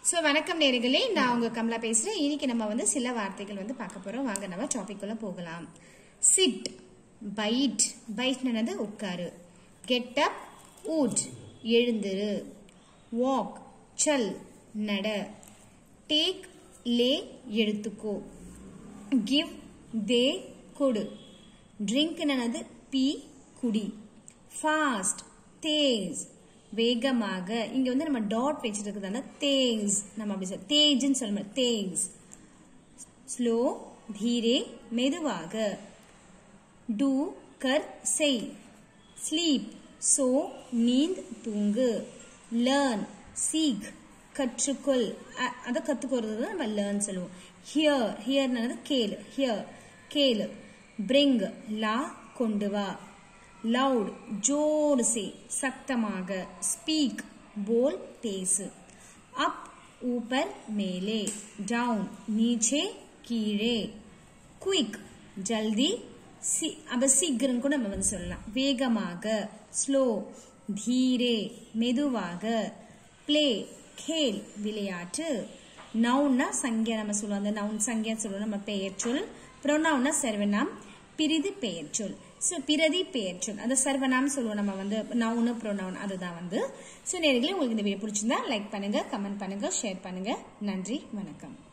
so வணக்கம் நேர்களே நான் உங்க கமலா பேசுறேன் இன்னைக்கு நம்ம வந்து சில வார்த்தைகள் வந்து பார்க்க போறோம் வாங்க நம்ம டாபிக் உள்ள போகலாம் சிட் பைட் பைட்னது உட்காரு கெட் அப் ஊட் எழுந்திரு வாக் சல் நட டேக் லே எடுத்துக்கோ கிவ் தே கொடு ட்ரிங்க் என்னது பி குடி ஃபாஸ்ட் தேஸ் வேகமாக இங்க வந்து நம்ம டாட் வச்சுட்டு இருக்கிறதால தேஸ் நம்ம அப்படி சொல்ல தேஜ்னு சொல்ல முடியாது தேஸ் ஸ்லோ தீரே மெதுவாக டூ கர் செய் ஸ்லீப் சோ நீந்த் தூங்கு லேர்ன் சீக் கற்றுக்கொள் அ- அதை கத்துக்கிறது தான் நம்ம லேர்ன் சொல்லுவோம் ஹியர் ஹியர்னது கேளு ஹியர் கேளு பிரிங் லா கொண்டு வா லவுட் ஜோடு சே சத்தமாக ஸ்பீக் போல் பேசு அப் ஊப்பர் மேலே டவுன் நீச்சே கீழே குயிக் ஜல்தி சி அப்ப சீக்கிரம் கூட நம்ம வந்து சொல்லலாம் வேகமாக ஸ்லோ தீரே மெதுவாக ப்ளே கேல் விளையாட்டு நவுன்னா சங்கியா நம்ம சொல்லுவோம் அந்த நவுன் சங்கியா சொல்லுவோம் நம்ம பெயர் சொல் ப்ரொனவுன்னா சர்வநாம் பிரிதி பெயர் சொல் ஸோ பிரதி பெயர் சொல் அந்த சர்வநாம் சொல்லுவோம் நம்ம வந்து நவுனு ப்ரொனவுன் அதுதான் வந்து ஸோ நேர்களே உங்களுக்கு இந்த வீடியோ பிடிச்சிருந்தா லைக் பண்ணுங்க கமெண்ட் பண்ணுங்க ஷேர் பண்ணுங்க நன்றி வணக்கம்